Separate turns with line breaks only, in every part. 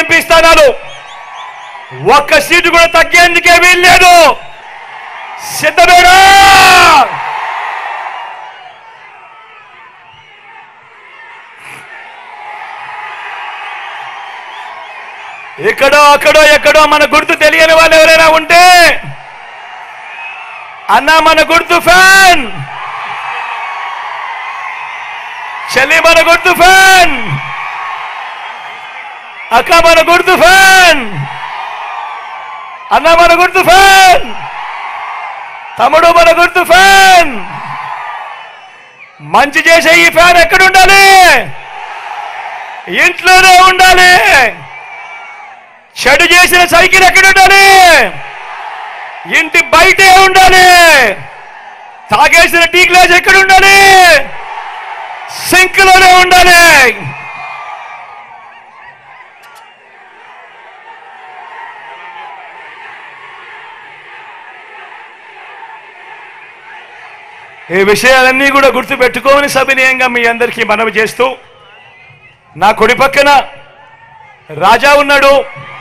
MP స్థానాలు ఒక్క seat కూడా తగ్గేందుకే వీల్లేదు సిద్ధమేనా ఎక్కడో అక్కడో ఎక్కడో మన గుర్తు తెలియని వాళ్ళు ఎవరైనా ఉంటే అన్నా మన గుర్తు ఫ్యాన్ చెల్లి మన గుర్తు ఫ్యాన్ అక్క మన గుర్తు ఫ్యాన్ అన్న మన గుర్తు ఫ్యాన్ తమ్ముడు మన గుర్తు ఫ్యాన్ మంచి చేసే ఈ ఫ్యాన్ ఎక్కడ ఉండాలి ఇంట్లోనే ఉండాలి చెడు చేసిన సైకిల్ ఎక్కడ ఉండాలి ఇంటి బయటే ఉండాలి తాగేసిన టీ గ్లాస్ ఎక్కడ ఉండాలి సింక్ లోనే ఉండాలి ఈ విషయాలన్నీ కూడా గుర్తు పెట్టుకోమని సవినయంగా మీ అందరికీ మనవి చేస్తూ నా కుడి పక్కన రాజా ఉన్నాడు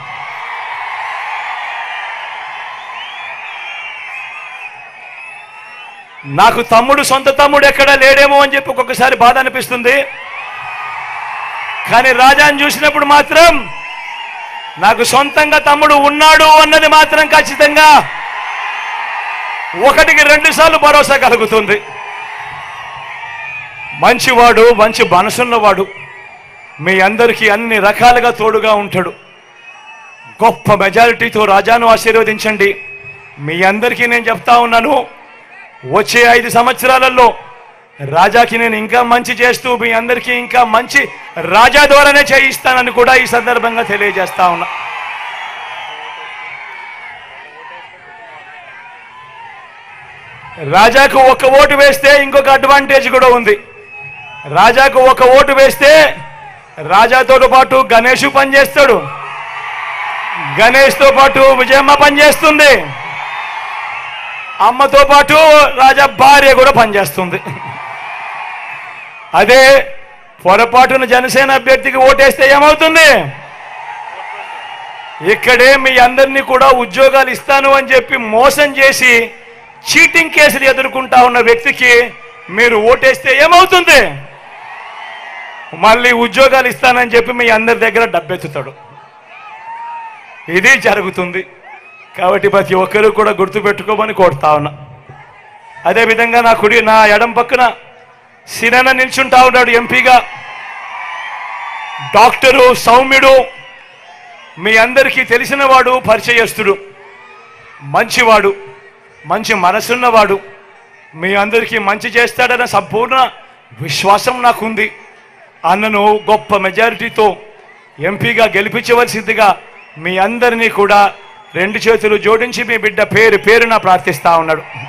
నాకు తమ్ముడు సొంత తమ్ముడు ఎక్కడా లేడేమో అని చెప్పి ఒక్కొక్కసారి బాధ అనిపిస్తుంది కానీ రాజాని చూసినప్పుడు మాత్రం నాకు సొంతంగా తమ్ముడు ఉన్నాడు అన్నది మాత్రం ఖచ్చితంగా ఒకటికి రెండు సార్లు భరోసా కలుగుతుంది మంచివాడు మంచి మనసున్నవాడు మీ అందరికీ అన్ని రకాలుగా తోడుగా ఉంటాడు గొప్ప మెజారిటీతో రాజాను ఆశీర్వదించండి మీ అందరికీ నేను చెప్తా ఉన్నాను వచ్చే ఐదు సంవత్సరాలలో రాజాకి నేను ఇంకా మంచి చేస్తూ మీ అందరికీ ఇంకా మంచి రాజా ద్వారానే చేయిస్తానని కూడా ఈ సందర్భంగా తెలియజేస్తా ఉన్నా రాజాకు ఒక ఓటు వేస్తే ఇంకొక అడ్వాంటేజ్ కూడా ఉంది రాజాకు ఒక ఓటు వేస్తే రాజాతో పాటు గణేష్ పనిచేస్తాడు గణేష్తో పాటు విజయమ్మ పనిచేస్తుంది అమ్మతో పాటు రాజా భార్య కూడా పనిచేస్తుంది అదే పొరపాటున జనసేన అభ్యర్థికి ఓటేస్తే ఏమవుతుంది ఇక్కడే మీ అందరినీ కూడా ఉద్యోగాలు ఇస్తాను అని చెప్పి మోసం చేసి చీటింగ్ కేసులు ఎదుర్కొంటా ఉన్న వ్యక్తికి మీరు ఓటేస్తే ఏమవుతుంది మళ్ళీ ఉద్యోగాలు ఇస్తానని చెప్పి మీ అందరి దగ్గర డబ్బెత్తుతాడు ఇది జరుగుతుంది కాబట్టి ప్రతి ఒక్కరూ కూడా గుర్తుపెట్టుకోమని కోరుతా ఉన్నా అదేవిధంగా నా కుడి నా ఎడం పక్కన సినన నిల్చుంటా ఉన్నాడు ఎంపీగా డాక్టరు సౌమ్యుడు మీ అందరికీ తెలిసినవాడు పరిచయస్తుడు మంచివాడు మంచి మనసున్నవాడు మీ అందరికీ మంచి చేస్తాడన్న సంపూర్ణ విశ్వాసం నాకుంది అన్నను గొప్ప మెజారిటీతో ఎంపీగా గెలిపించవలసిందిగా మీ అందరినీ కూడా రెండు చేతులు జోడించి మీ బిడ్డ పేరు పేరున ప్రార్థిస్తా ఉన్నాడు